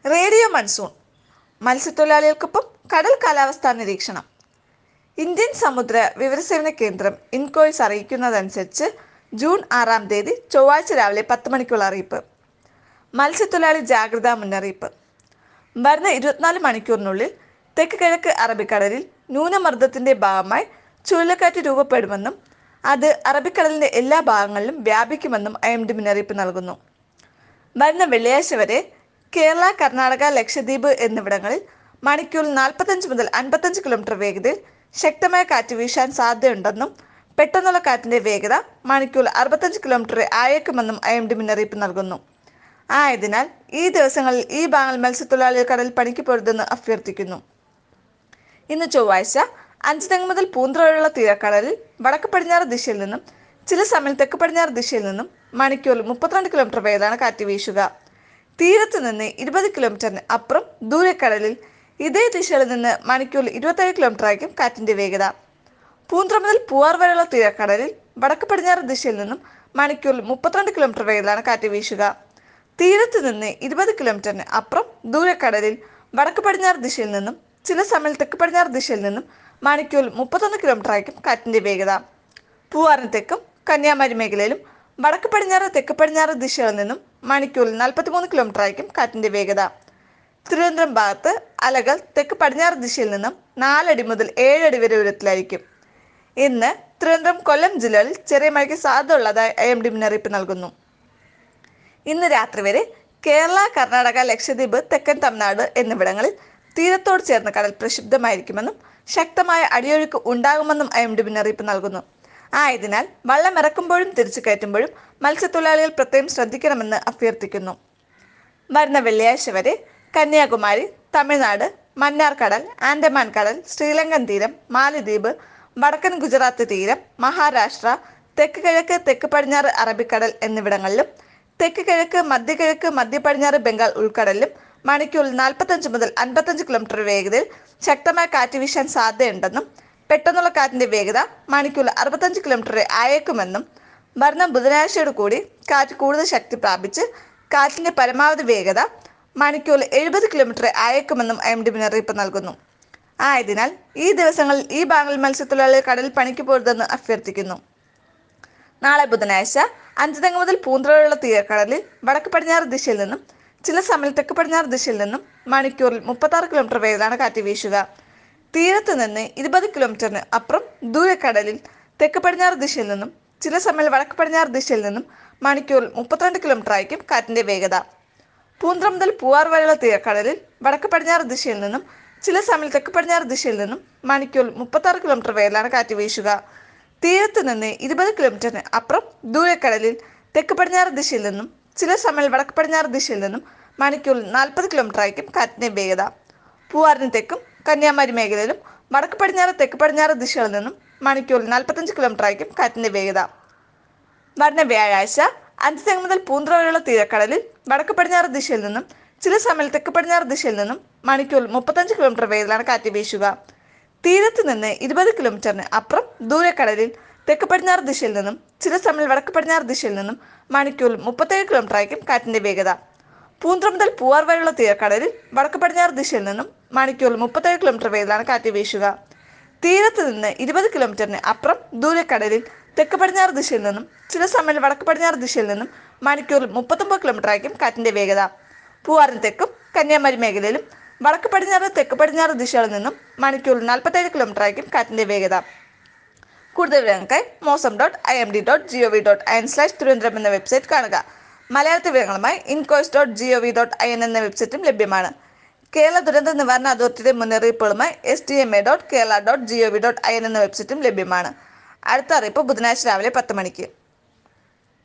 radio monsoon മത്സ്യത്തൊഴിലാളികൾക്കൊപ്പം കടൽ കാലാവസ്ഥാ നിരീക്ഷണം ഇന്ത്യൻ സമുദ്ര വിവരസേവന കേന്ദ്രം ഇൻകോയ്സ് അറിയിക്കുന്നതനുസരിച്ച് ജൂൺ ആറാം തീയതി ചൊവ്വാഴ്ച രാവിലെ പത്ത് മണിക്കുള്ള അറിയിപ്പ് മത്സ്യത്തൊഴിലാളി ജാഗ്രതാ മുന്നറിയിപ്പ് വരുന്ന ഇരുപത്തിനാല് മണിക്കൂറിനുള്ളിൽ തെക്ക് കിഴക്ക് അറബിക്കടലിൽ ന്യൂനമർദ്ദത്തിന്റെ ഭാഗമായി ചുഴലിക്കാറ്റ് രൂപപ്പെടുമെന്നും അത് അറബിക്കടലിന്റെ എല്ലാ ഭാഗങ്ങളിലും വ്യാപിക്കുമെന്നും ഐ എം ഡി മുന്നറിയിപ്പ് നൽകുന്നു വരുന്ന വെള്ളിയാഴ്ച വരെ കേരള കർണാടക ലക്ഷദ്വീപ് എന്നിവിടങ്ങളിൽ മണിക്കൂറിൽ നാൽപ്പത്തഞ്ച് മുതൽ അൻപത്തഞ്ച് കിലോമീറ്റർ വേഗതയിൽ ശക്തമായ കാറ്റ് വീശാൻ സാധ്യതയുണ്ടെന്നും പെട്ടെന്നുള്ള കാറ്റിന്റെ വേഗത മണിക്കൂറിൽ അറുപത്തഞ്ച് കിലോമീറ്റർ ആയേക്കുമെന്നും ഐ എം ഡി മുന്നറിയിപ്പ് നൽകുന്നു ആയതിനാൽ ഈ ദിവസങ്ങളിൽ ഈ ഭാഗങ്ങൾ മത്സ്യത്തൊഴിലാളികൾ കടൽ പണിക്ക് പോരുതെന്ന് അഭ്യർത്ഥിക്കുന്നു ഇന്ന് ചൊവ്വാഴ്ച അഞ്ചുതെങ്ങ് മുതൽ പൂന്ത്ര വരെയുള്ള തീരക്കടലിൽ വടക്ക് പടിഞ്ഞാറ് ദിശയിൽ നിന്നും ചില സമയം തെക്ക് പടിഞ്ഞാറ് ദിശയിൽ നിന്നും മണിക്കൂറിൽ മുപ്പത്തിരണ്ട് കിലോമീറ്റർ വേഗതയാണ് കാറ്റ് വീശുക തീരത്ത് നിന്ന് ഇരുപത് കിലോമീറ്ററിന് അപ്പുറം ദൂരക്കടലിൽ ഇതേ ദിശയിൽ നിന്ന് മണിക്കൂറിൽ ഇരുപത്തേഴ് കിലോമീറ്റർ ആയിരിക്കും കാറ്റിന്റെ വേഗത പൂന്ത്ര മുതൽ പൂവാർ വരെയുള്ള തീരക്കടലിൽ വടക്ക് പടിഞ്ഞാറ് ദിശയിൽ നിന്നും മണിക്കൂറിൽ മുപ്പത്തിരണ്ട് കിലോമീറ്റർ വേഗതയാണ് കാറ്റ് വീശുക തീരത്ത് നിന്ന് ഇരുപത് കിലോമീറ്ററിന് അപ്പുറം ദൂരക്കടലിൽ വടക്ക് പടിഞ്ഞാറ് ദിശയിൽ നിന്നും ചില സമയം തെക്ക് പടിഞ്ഞാറ് ദിശയിൽ നിന്നും മണിക്കൂറിൽ മുപ്പത്തൊന്ന് കിലോമീറ്റർ ആയിരിക്കും കാറ്റിന്റെ വേഗത പൂവാറിന് തെക്കും കന്യാകുമാരി മേഖലയിലും വടക്ക് പടിഞ്ഞാറ് തെക്ക് പടിഞ്ഞാറ് ദിശകളിൽ നിന്നും മണിക്കൂറിൽ നാൽപ്പത്തിമൂന്ന് കിലോമീറ്റർ ആയിരിക്കും കാറ്റിന്റെ വേഗത തിരുവനന്തപുരം ഭാഗത്ത് അലകൾ തെക്ക് പടിഞ്ഞാറ് ദിശയിൽ നിന്നും നാലടി മുതൽ ഏഴടി വരെ ഉയരത്തിലായിരിക്കും ഇന്ന് തിരുവനന്തപുരം കൊല്ലം ജില്ലകളിൽ ചെറിയ മഴയ്ക്ക് സാധ്യത ഉള്ളതായി ഐ എം ഡി മുന്നറിയിപ്പ് നൽകുന്നു ഇന്ന് രാത്രി വരെ കേരള കർണാടക ലക്ഷദ്വീപ് തെക്കൻ തമിഴ്നാട് എന്നിവിടങ്ങളിൽ തീരത്തോട് ചേർന്ന കടൽ പ്രക്ഷുബ്ധമായിരിക്കുമെന്നും ശക്തമായ അടിയൊഴുക്ക് ഉണ്ടാകുമെന്നും ഐ എം ഡി മുന്നറിയിപ്പ് നൽകുന്നു ആയതിനാൽ വള്ളം ഇറക്കുമ്പോഴും തിരിച്ചു കയറ്റുമ്പോഴും മത്സ്യത്തൊഴിലാളികൾ പ്രത്യേകം ശ്രദ്ധിക്കണമെന്ന് അഭ്യർത്ഥിക്കുന്നു വരുന്ന വെള്ളിയാഴ്ച വരെ കന്യാകുമാരി തമിഴ്നാട് മന്നാർ കടൽ ആൻഡമാൻ കടൽ ശ്രീലങ്കൻ തീരം മാലദ്വീപ് വടക്കൻ ഗുജറാത്ത് തീരം മഹാരാഷ്ട്ര തെക്ക് കിഴക്ക് തെക്ക് പടിഞ്ഞാറ് അറബിക്കടൽ എന്നിവിടങ്ങളിലും തെക്ക് കിഴക്ക് മധ്യകിഴക്ക് മധ്യ പടിഞ്ഞാറ് ബംഗാൾ ഉൾക്കടലിലും മണിക്കൂറിൽ നാൽപ്പത്തഞ്ച് മുതൽ അൻപത്തഞ്ച് കിലോമീറ്റർ വേഗതയിൽ ശക്തമായ കാറ്റ് വീശാൻ സാധ്യതയുണ്ടെന്നും പെട്ടെന്നുള്ള കാറ്റിന്റെ വേഗത മണിക്കൂറിൽ അറുപത്തഞ്ച് കിലോമീറ്റർ ആയേക്കുമെന്നും വരുന്ന ബുധനാഴ്ചയോട് കൂടി കാറ്റ് കൂടുതൽ ശക്തി പ്രാപിച്ച് കാറ്റിന്റെ പരമാവധി വേഗത മണിക്കൂറിൽ എഴുപത് കിലോമീറ്റർ ആയേക്കുമെന്നും ഐ എം ഡി മുന്നറിയിപ്പ് നൽകുന്നു ആയതിനാൽ ഈ ദിവസങ്ങളിൽ ഈ ഭാഗങ്ങളിൽ മത്സ്യത്തൊഴിലാളികൾ കടലിൽ പണിക്ക് പോരുതെന്ന് അഭ്യർത്ഥിക്കുന്നു നാളെ ബുധനാഴ്ച അഞ്ചുതെങ്ങ് മുതൽ പൂന്തറയുള്ള തീരക്കടലിൽ വടക്ക് പടിഞ്ഞാറ് ദിശയിൽ നിന്നും ചില സമയം തെക്ക് പടിഞ്ഞാറ് ദിശയിൽ നിന്നും മണിക്കൂറിൽ മുപ്പത്താറ് കിലോമീറ്റർ വേഗത്തിലാണ് കാറ്റ് വീശുക തീരത്ത് നിന്ന് ഇരുപത് കിലോമീറ്ററിന് അപ്പുറം ദൂരക്കടലിൽ തെക്ക് പടിഞ്ഞാറ് ദിശയിൽ നിന്നും ചില സമയം വടക്ക് പടിഞ്ഞാറ് ദിശയിൽ നിന്നും മണിക്കൂറിൽ മുപ്പത്തിരണ്ട് കിലോമീറ്റർ ആയിരിക്കും കാറ്റിന്റെ വേഗത പൂന്ത്ര മുതൽ പൂവാർ വരെയുള്ള തീരക്കടലിൽ വടക്ക് പടിഞ്ഞാറ് ദിശയിൽ നിന്നും ചില സമയം തെക്ക് പടിഞ്ഞാറ് ദിശയിൽ നിന്നും മണിക്കൂറിൽ മുപ്പത്താറ് കിലോമീറ്റർ വേഗത്തിലാണ് കാറ്റ് വീശുക തീരത്ത് നിന്ന് ഇരുപത് കിലോമീറ്ററിന് അപ്പുറം ദൂരക്കടലിൽ തെക്ക് പടിഞ്ഞാറ് ദിശയിൽ നിന്നും ചില സമയം വടക്ക് പടിഞ്ഞാറ് ദിശയിൽ നിന്നും മണിക്കൂറിൽ നാൽപ്പത് കിലോമീറ്റർ ആയിരിക്കും കാറ്റിന്റെ വേഗത പൂവാറിന് തെക്കും കന്യാകുമാരി മേഖലയിലും വടക്ക് പടിഞ്ഞാറ് തെക്ക് പടിഞ്ഞാറ് ദിശകളിൽ നിന്നും മണിക്കൂറിൽ നാൽപ്പത്തഞ്ച് കിലോമീറ്റർ ആയിരിക്കും കാറ്റിന്റെ വേഗത വരുന്ന വ്യാഴാഴ്ച അഞ്ച് തെങ്ങ് മുതൽ പൂന്തറ വരെയുള്ള തീരക്കടലിൽ വടക്ക് പടിഞ്ഞാറ് ദിശയിൽ നിന്നും ചില സമയം തെക്ക് പടിഞ്ഞാറ് ദിശയിൽ നിന്നും മണിക്കൂറിൽ മുപ്പത്തഞ്ച് കിലോമീറ്റർ വേഗത്തിലാണ് കാറ്റ് വീശുക തീരത്ത് നിന്ന് ഇരുപത് കിലോമീറ്ററിന് അപ്പുറം ദൂരക്കടലിൽ തെക്ക് പടിഞ്ഞാറ് ദിശയിൽ നിന്നും ചില സമയം വടക്ക് പടിഞ്ഞാറ് ദിശയിൽ നിന്നും മണിക്കൂറിൽ മുപ്പത്തേഴ് കിലോമീറ്റർ ആയിരിക്കും കാറ്റിന്റെ വേഗത പൂന്ത്ര മുതൽ പൂവാർ വരെയുള്ള തീരക്കടലിൽ വടക്ക് പടിഞ്ഞാറ് ദിശയിൽ നിന്നും മണിക്കൂറിൽ മുപ്പത്തേഴ് കിലോമീറ്റർ വേഗത്തിലാണ് കാറ്റ് വീശുക തീരത്ത് നിന്ന് ഇരുപത് കിലോമീറ്ററിന് അപ്പുറം ദൂരക്കടലിൽ തെക്ക് പടിഞ്ഞാറ് ദിശയിൽ നിന്നും ചില സമയം വടക്ക് പടിഞ്ഞാറ് ദിശയിൽ നിന്നും മണിക്കൂറിൽ മുപ്പത്തൊമ്പത് കിലോമീറ്റർ ആയിരിക്കും കാറ്റിന്റെ വേഗത പൂവാറിന് തെക്കും കന്യാകുമാരി മേഖലയിലും വടക്ക് പടിഞ്ഞാറ് തെക്ക് പടിഞ്ഞാറ് ദിശകളിൽ നിന്നും മണിക്കൂറിൽ നാൽപ്പത്തേഴ് കിലോമീറ്റർ ആയിരിക്കും കാറ്റിന്റെ വേഗത കൂടുതൽ വിവരങ്ങൾക്കായി Mausam dot I M D dot G O V dot I N slash Thiruvananthapuram എന്ന വെബ്സൈറ്റ് കാണുക മലയാളത്തിൽ വിവരങ്ങളുമായി INCOIS dot G O V dot I N എന്ന വെബ്സൈറ്റും ലഭ്യമാണ് കേരള ദുരന്ത നിവാരണ അതോറിറ്റിയുടെ മുന്നറിയിപ്പുകളുമായി S T M A dot Kerala dot G O V dot I N എന്ന വെബ്സൈറ്റും ലഭ്യമാണ് അടുത്ത അറിയിപ്പ് ബുധനാഴ്ച രാവിലെ പത്ത് മണിക്ക്